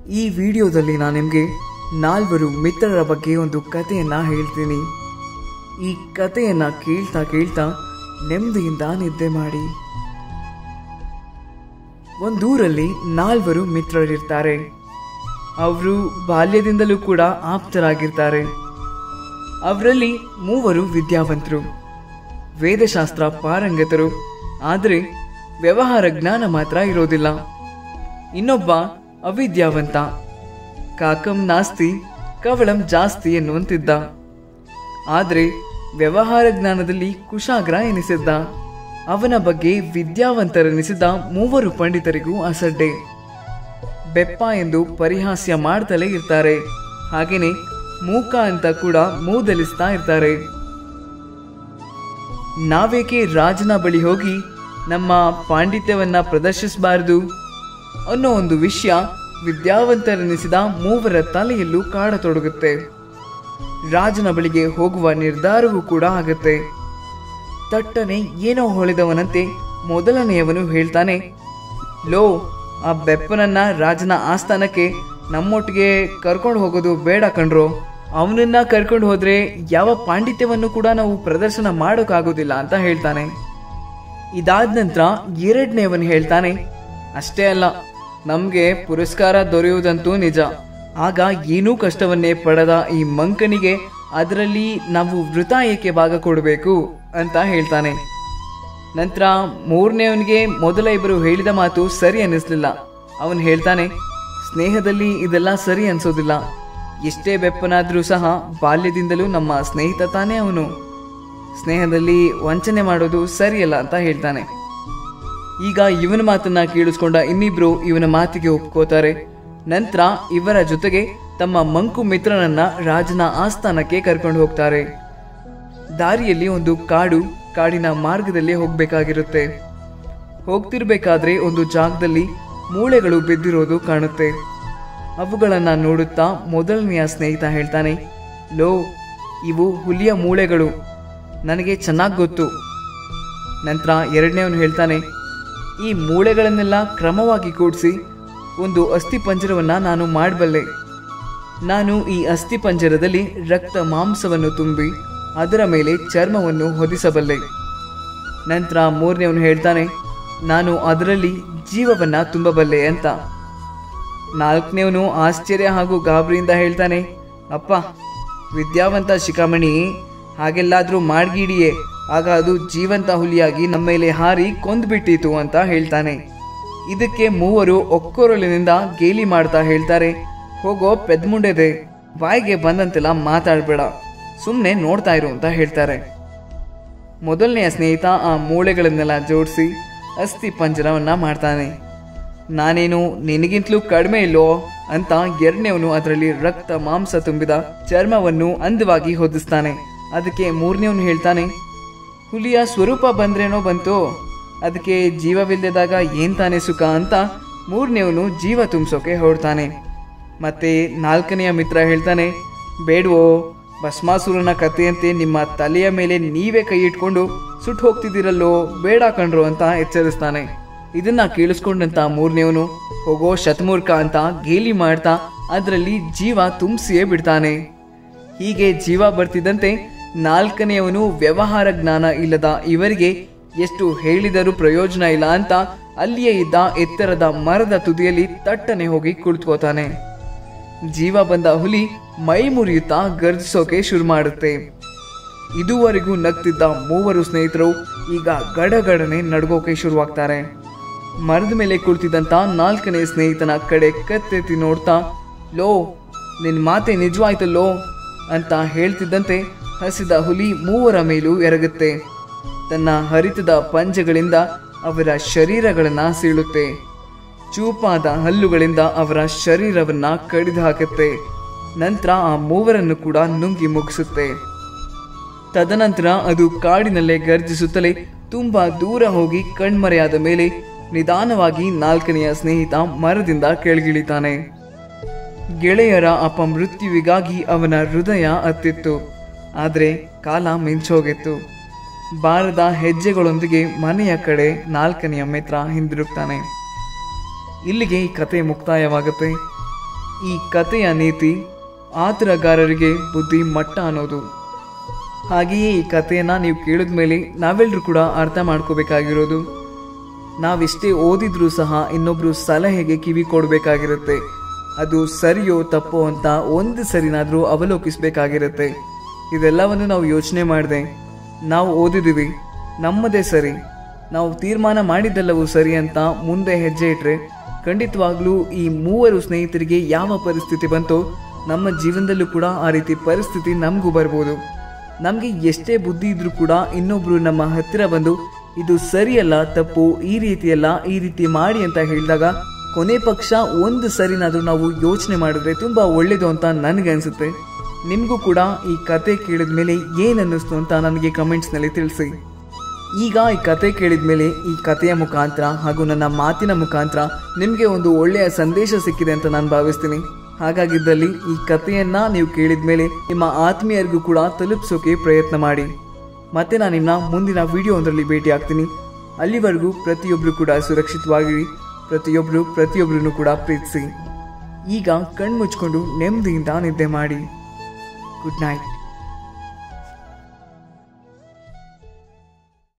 ಈ ವಿಡಿಯೋದಲ್ಲಿ ನಾನು ನಿಮಗೆ ನಾಲ್ವರು ಮಿತ್ರರ ಬಗ್ಗೆ ಒಂದು ಕಥೆಯನ್ನ ಹೇಳ್ತೀನಿ ಈ ಕಥೆಯನ್ನ ಕೇಳ್ತಾ ಕೇಳ್ತಾ ನೆಮ್ಮದಿಯಿಂದ ನಿದ್ದೆ ಮಾಡಿ ಒಂದೂರಲ್ಲಿ ನಾಲ್ವರು ಮಿತ್ರರಿರ್ತಾರೆ ಅವರು ಬಾಲ್ಯದಿಂದಲೂ ಕೂಡ ಆಪ್ತರಾಗಿರ್ತಾರೆ ಅವರಲ್ಲಿ ಮೂವರು ವಿದ್ಯಾವಂತರು ವೇದಶಾಸ್ತ್ರ ಪಾರಂಗತರು ಆದರೆ ವ್ಯವಹಾರ ಜ್ಞಾನ ಮಾತ್ರ ಇರೋದಿಲ್ಲ ಇನ್ನೊಬ್ಬ ಅವಿದ್ಯಾವಂತ ಕಾಕಂ ನಾಸ್ತಿ ಕವಳಂ ಜಾಸ್ತಿ ಎನ್ನುವಂತಿದ್ದ ಆದರೆ ವ್ಯವಹಾರ ಜ್ಞಾನದಲ್ಲಿ ಕುಶಾಗ್ರ ಎನಿಸಿದ್ದ ಅವನ ಬಗ್ಗೆ ವಿದ್ಯಾವಂತರೆನಿಸಿದ ಮೂವರು ಪಂಡಿತರಿಗೂ ಅಸಡ್ಡೆ ಬೆಪ್ಪ ಎಂದು ಪರಿಹಾಸ್ಯ ಮಾಡ್ತಲೇ ಇರ್ತಾರೆ ಹಾಗೇನೆ ಮೂಕ ಅಂತ ಕೂಡ ಮೂದಲಿಸ್ತಾ ಇರ್ತಾರೆ ನಾವೇಕೆ ರಾಜನ ಬಳಿ ಹೋಗಿ ನಮ್ಮ ಪಾಂಡಿತ್ಯವನ್ನ ಪ್ರದರ್ಶಿಸಬಾರದು ಅನ್ನೋ ಒಂದು ವಿಷಯ ವಿದ್ಯಾವಂತರೆನಿಸಿದ ಮೂವರ ತಲೆಯಲ್ಲೂ ಕಾಡತೊಡಗುತ್ತೆ ರಾಜನ ಬಳಿಗೆ ಹೋಗುವ ನಿರ್ಧಾರವೂ ಕೂಡ ಆಗುತ್ತೆ ತಟ್ಟನೆ ಏನೋ ಹೊಳೆದವನಂತೆ ಮೊದಲನೆಯವನು ಹೇಳ್ತಾನೆ ಲೋ ಆ ಬೆಪ್ಪನನ್ನ ರಾಜನ ಆಸ್ಥಾನಕ್ಕೆ ನಮ್ಮೊಟ್ಟಿಗೆ ಕರ್ಕೊಂಡು ಹೋಗೋದು ಬೇಡ ಕಣ್ರೋ ಅವನನ್ನ ಕರ್ಕೊಂಡು ಹೋದ್ರೆ ಯಾವ ಪಾಂಡಿತ್ಯವನ್ನು ಕೂಡ ನಾವು ಪ್ರದರ್ಶನ ಮಾಡೋಕ್ಕಾಗೋದಿಲ್ಲ ಅಂತ ಹೇಳ್ತಾನೆ ಇದಾದ ನಂತರ ಎರಡನೇವನು ಹೇಳ್ತಾನೆ ಅಷ್ಟೇ ಅಲ್ಲ ನಮಗೆ ಪುರಸ್ಕಾರ ದೊರೆಯುವುದಂತೂ ನಿಜ ಆಗ ಏನೂ ಕಷ್ಟವನ್ನೇ ಪಡೆದ ಈ ಮಂಕನಿಗೆ ಅದರಲ್ಲಿ ನಾವು ವೃತ ಏಕೆ ಭಾಗ ಕೊಡಬೇಕು ಅಂತ ಹೇಳ್ತಾನೆ ನಂತರ ಮೂರನೇವನಿಗೆ ಮೊದಲ ಇಬ್ಬರು ಹೇಳಿದ ಮಾತು ಸರಿ ಅನ್ನಿಸ್ಲಿಲ್ಲ ಅವನು ಹೇಳ್ತಾನೆ ಸ್ನೇಹದಲ್ಲಿ ಇದೆಲ್ಲ ಸರಿ ಅನ್ಸೋದಿಲ್ಲ ಎಷ್ಟೇ ಬೆಪ್ಪನಾದ್ರೂ ಸಹ ಬಾಲ್ಯದಿಂದಲೂ ನಮ್ಮ ಸ್ನೇಹಿತ ತಾನೇ ಅವನು ಸ್ನೇಹದಲ್ಲಿ ವಂಚನೆ ಮಾಡೋದು ಸರಿಯಲ್ಲ ಅಂತ ಹೇಳ್ತಾನೆ ಈಗ ಇವನ ಮಾತನ್ನ ಕೇಳಿಸ್ಕೊಂಡ ಇನ್ನಿಬ್ರು ಇವನ ಮಾತಿಗೆ ಒಪ್ಕೋತಾರೆ ನಂತರ ಇವರ ಜೊತೆಗೆ ತಮ್ಮ ಮಂಕು ಮಿತ್ರನನ್ನ ರಾಜನ ಆಸ್ಥಾನಕ್ಕೆ ಕರ್ಕೊಂಡು ಹೋಗ್ತಾರೆ ದಾರಿಯಲ್ಲಿ ಒಂದು ಕಾಡು ಕಾಡಿನ ಮಾರ್ಗದಲ್ಲಿ ಹೋಗ್ಬೇಕಾಗಿರುತ್ತೆ ಹೋಗ್ತಿರ್ಬೇಕಾದ್ರೆ ಒಂದು ಜಾಗದಲ್ಲಿ ಮೂಳೆಗಳು ಬಿದ್ದಿರೋದು ಕಾಣುತ್ತೆ ಅವುಗಳನ್ನ ನೋಡುತ್ತಾ ಮೊದಲನೆಯ ಸ್ನೇಹಿತ ಹೇಳ್ತಾನೆ ಲೋ ಇವು ಹುಲಿಯ ಮೂಳೆಗಳು ನನಗೆ ಚೆನ್ನಾಗಿ ಗೊತ್ತು ನಂತರ ಎರಡನೇವನು ಹೇಳ್ತಾನೆ ಈ ಮೂಳೆಗಳನ್ನೆಲ್ಲ ಕ್ರಮವಾಗಿ ಕೂಡಿಸಿ ಒಂದು ಅಸ್ಥಿ ಪಂಜರವನ್ನ ನಾನು ಮಾಡಬಲ್ಲೆ ನಾನು ಈ ಅಸ್ಥಿ ಪಂಜರದಲ್ಲಿ ರಕ್ತ ಮಾಂಸವನ್ನು ತುಂಬಿ ಅದರ ಮೇಲೆ ಚರ್ಮವನ್ನು ಹೊದಿಸಬಲ್ಲೆ ನಂತರ ಮೂರನೇವನು ಹೇಳ್ತಾನೆ ನಾನು ಅದರಲ್ಲಿ ಜೀವವನ್ನ ತುಂಬಬಲ್ಲೆ ಅಂತ ನಾಲ್ಕನೇವನು ಆಶ್ಚರ್ಯ ಹಾಗೂ ಗಾಬರಿಯಿಂದ ಹೇಳ್ತಾನೆ ಅಪ್ಪ ವಿದ್ಯಾವಂತ ಶಿಖಾಮಣಿ ಹಾಗೆಲ್ಲಾದ್ರೂ ಮಾಡ್ಗಿಡಿಯೇ ಆಗ ಅದು ಜೀವಂತ ಹುಲಿಯಾಗಿ ನಮ್ಮ ಮೇಲೆ ಹಾರಿ ಕೊಂದ್ಬಿಟ್ಟಿತು ಅಂತ ಹೇಳ್ತಾನೆ ಇದಕ್ಕೆ ಮೂವರು ಒಕ್ಕೊರಲಿನಿಂದ ಗೇಲಿ ಮಾಡ್ತಾ ಹೇಳ್ತಾರೆ ಹೋಗೋ ಪೆದ್ಮುಂಡೆದೆ ಬಾಯಿಗೆ ಬಂದಂತೆಲ್ಲ ಮಾತಾಡಬೇಡ ಸುಮ್ಮನೆ ನೋಡ್ತಾ ಇರು ಅಂತ ಹೇಳ್ತಾರೆ ಮೊದಲನೆಯ ಸ್ನೇಹಿತ ಆ ಮೂಳೆಗಳನ್ನೆಲ್ಲ ಜೋಡಿಸಿ ಅಸ್ಥಿ ಪಂಜರವನ್ನ ಮಾಡ್ತಾನೆ ನಾನೇನು ನಿನಗಿಂತಲೂ ಕಡಿಮೆ ಇಲ್ಲೋ ಅಂತ ಎರಡನೇವನು ಅದರಲ್ಲಿ ರಕ್ತ ಮಾಂಸ ತುಂಬಿದ ಚರ್ಮವನ್ನು ಅಂದವಾಗಿ ಹೊದಿಸ್ತಾನೆ ಅದಕ್ಕೆ ಮೂರನೇವನು ಹೇಳ್ತಾನೆ ಹುಲಿಯ ಸ್ವರೂಪ ಬಂದ್ರೇನೋ ಬಂತು ಅದಕ್ಕೆ ಜೀವವಿಲ್ಲದಾಗ ಏನ್ ತಾನೇ ಸುಖ ಅಂತ ಮೂರನೇವನು ಜೀವ ತುಂಬಿಸೋಕೆ ಹೊರಡ್ತಾನೆ ಮತ್ತೆ ನಾಲ್ಕನೆಯ ಮಿತ್ರ ಹೇಳ್ತಾನೆ ಬೇಡವೋ ಭಸ್ಮಾಸುರನ ಕಥೆಯಂತೆ ನಿಮ್ಮ ತಲೆಯ ಮೇಲೆ ನೀವೇ ಕೈ ಇಟ್ಕೊಂಡು ಸುಟ್ಟು ಹೋಗ್ತಿದ್ದೀರಲ್ಲೋ ಬೇಡ ಕಣ್ರು ಅಂತ ಎಚ್ಚರಿಸ್ತಾನೆ ಇದನ್ನ ಕೇಳಿಸ್ಕೊಂಡಂತ ಮೂರನೇವನು ಹೋಗೋ ಶತಮೂರ್ಖ ಅಂತ ಗೇಲಿ ಮಾಡ್ತಾ ಅದರಲ್ಲಿ ಜೀವ ತುಂಬಿಸಿಯೇ ಬಿಡ್ತಾನೆ ಹೀಗೆ ಜೀವ ಬರ್ತಿದ್ದಂತೆ ನಾಲ್ಕನೆಯವನು ವ್ಯವಹಾರ ಜ್ಞಾನ ಇಲ್ಲದ ಇವರಿಗೆ ಎಷ್ಟು ಹೇಳಿದರೂ ಪ್ರಯೋಜನ ಇಲ್ಲ ಅಂತ ಅಲ್ಲಿಯೇ ಇದ್ದ ಎತ್ತರದ ಮರದ ತುದಿಯಲ್ಲಿ ತಟ್ಟನೆ ಹೋಗಿ ಕುಳಿತುಕೋತಾನೆ ಜೀವ ಬಂದ ಹುಲಿ ಮೈ ಮುರಿಯುತ್ತಾ ಗರ್ಜಿಸೋಕೆ ಶುರು ಮಾಡುತ್ತೆ ಇದುವರೆಗೂ ನಗ್ತಿದ್ದ ಮೂವರು ಸ್ನೇಹಿತರು ಈಗ ಗಡಗಡನೆ ನಡ್ಗೋಕೆ ಶುರುವಾಗ್ತಾರೆ ಮರದ ಮೇಲೆ ಕುಳಿತಿದ್ದಂತ ನಾಲ್ಕನೇ ಸ್ನೇಹಿತನ ಕಡೆ ಕತ್ತೆತ್ತಿ ನೋಡ್ತಾ ಲೋ ನಿನ್ ಮಾತೆ ನಿಜವಾಯ್ತಲ್ಲೋ ಅಂತ ಹೇಳ್ತಿದ್ದಂತೆ ಹಸಿದ ಹುಲಿ ಮೂವರ ಮೇಲೂ ಎರಗುತ್ತೆ ತನ್ನ ಹರಿತದ ಪಂಜಗಳಿಂದ ಅವರ ಶರೀರಗಳನ್ನ ಸೀಳುತ್ತೆ ಚೂಪಾದ ಹಲ್ಲುಗಳಿಂದ ಅವರ ಶರೀರವನ್ನ ಕಡಿದು ಹಾಕುತ್ತೆ ನಂತರ ಆ ಮೂವರನ್ನು ಕೂಡ ನುಂಗಿ ಮುಗಿಸುತ್ತೆ ತದನಂತರ ಅದು ಕಾಡಿನಲ್ಲೇ ಗರ್ಜಿಸುತ್ತಲೇ ತುಂಬಾ ದೂರ ಹೋಗಿ ಕಣ್ಮರೆಯಾದ ಮೇಲೆ ನಿಧಾನವಾಗಿ ನಾಲ್ಕನೆಯ ಸ್ನೇಹಿತ ಮರದಿಂದ ಕೆಳಗಿಳಿತಾನೆ ಗೆಳೆಯರ ಅಪಮೃತ್ಯುವಿಗಾಗಿ ಅವನ ಹೃದಯ ಅತ್ತಿತ್ತು ಆದರೆ ಕಾಲ ಮಿಂಚೋಗಿತ್ತು ಬಾರದ ಹೆಜ್ಜೆಗಳೊಂದಿಗೆ ಮನೆಯ ಕಡೆ ನಾಲ್ಕನೆಯ ಮಿತ್ರ ಹಿಂದಿರುಗ್ತಾನೆ ಇಲ್ಲಿಗೆ ಈ ಕತೆ ಮುಕ್ತಾಯವಾಗುತ್ತೆ ಈ ಕಥೆಯ ನೀತಿ ಆತರಗಾರರಿಗೆ ಬುದ್ಧಿ ಮಟ್ಟ ಅನ್ನೋದು ಹಾಗೆಯೇ ಈ ಕಥೆಯನ್ನು ನೀವು ಕೇಳಿದ ಮೇಲೆ ನಾವೆಲ್ಲರೂ ಕೂಡ ಅರ್ಥ ಮಾಡ್ಕೋಬೇಕಾಗಿರೋದು ನಾವೆಷ್ಟೇ ಓದಿದ್ರೂ ಸಹ ಇನ್ನೊಬ್ರು ಸಲಹೆಗೆ ಕಿವಿ ಕೊಡಬೇಕಾಗಿರುತ್ತೆ ಅದು ಸರಿಯೋ ತಪ್ಪೋ ಅಂತ ಒಂದು ಸರಿನಾದರೂ ಅವಲೋಕಿಸಬೇಕಾಗಿರುತ್ತೆ ಇದೆಲ್ಲವನ್ನು ನಾವು ಯೋಚನೆ ಮಾಡಿದೆ ನಾವು ಓದಿದ್ದೀವಿ ನಮ್ಮದೇ ಸರಿ ನಾವು ತೀರ್ಮಾನ ಮಾಡಿದ್ದೆಲ್ಲವೂ ಸರಿ ಅಂತ ಮುಂದೆ ಹೆಜ್ಜೆ ಇಟ್ರೆ ಖಂಡಿತವಾಗ್ಲೂ ಈ ಮೂವರು ಸ್ನೇಹಿತರಿಗೆ ಯಾವ ಪರಿಸ್ಥಿತಿ ಬಂತೋ ನಮ್ಮ ಜೀವನದಲ್ಲೂ ಕೂಡ ಆ ರೀತಿ ಪರಿಸ್ಥಿತಿ ನಮಗೂ ಬರ್ಬೋದು ನಮಗೆ ಎಷ್ಟೇ ಬುದ್ಧಿ ಇದ್ರೂ ಕೂಡ ಇನ್ನೊಬ್ರು ನಮ್ಮ ಹತ್ತಿರ ಬಂದು ಇದು ಸರಿಯಲ್ಲ ತಪ್ಪು ಈ ರೀತಿಯಲ್ಲ ಈ ರೀತಿ ಮಾಡಿ ಅಂತ ಹೇಳಿದಾಗ ಕೊನೆ ಪಕ್ಷ ಒಂದು ಸರಿನಾದ್ರೂ ನಾವು ಯೋಚನೆ ಮಾಡಿದ್ರೆ ತುಂಬಾ ಒಳ್ಳೇದು ಅಂತ ನನಗೆ ಅನ್ಸುತ್ತೆ ನಿಮಗೂ ಕೂಡ ಈ ಕತೆ ಕೇಳಿದ ಮೇಲೆ ಏನ್ ಅನ್ನಿಸ್ತು ಅಂತ ನನಗೆ ಕಮೆಂಟ್ಸ್ನಲ್ಲಿ ತಿಳಿಸಿ ಈಗ ಈ ಕತೆ ಕೇಳಿದ ಮೇಲೆ ಈ ಕಥೆಯ ಮುಖಾಂತರ ಹಾಗೂ ನನ್ನ ಮಾತಿನ ಮುಖಾಂತರ ನಿಮಗೆ ಒಂದು ಒಳ್ಳೆಯ ಸಂದೇಶ ಸಿಕ್ಕಿದೆ ಅಂತ ನಾನು ಭಾವಿಸ್ತೀನಿ ಹಾಗಾಗಿದ್ದಲ್ಲಿ ಈ ಕಥೆಯನ್ನ ನೀವು ಕೇಳಿದ ಮೇಲೆ ನಿಮ್ಮ ಆತ್ಮೀಯರಿಗೂ ಕೂಡ ತಲುಪಿಸೋಕೆ ಪ್ರಯತ್ನ ಮಾಡಿ ಮತ್ತೆ ನಾನು ನಿನ್ನ ಮುಂದಿನ ವಿಡಿಯೋ ಒಂದರಲ್ಲಿ ಭೇಟಿ ಆಗ್ತೀನಿ ಅಲ್ಲಿವರೆಗೂ ಪ್ರತಿಯೊಬ್ಬರು ಕೂಡ ಸುರಕ್ಷಿತವಾಗಿರಿ ಪ್ರತಿಯೊಬ್ಬರು ಪ್ರತಿಯೊಬ್ಬರನ್ನು ಕೂಡ ಪ್ರೀತಿಸಿ ಈಗ ಕಣ್ಮುಚ್ಕೊಂಡು ನೆಮ್ಮದಿಯಿಂದ ನಿದ್ದೆ ಮಾಡಿ ಗುಡ್ ನೈಟ್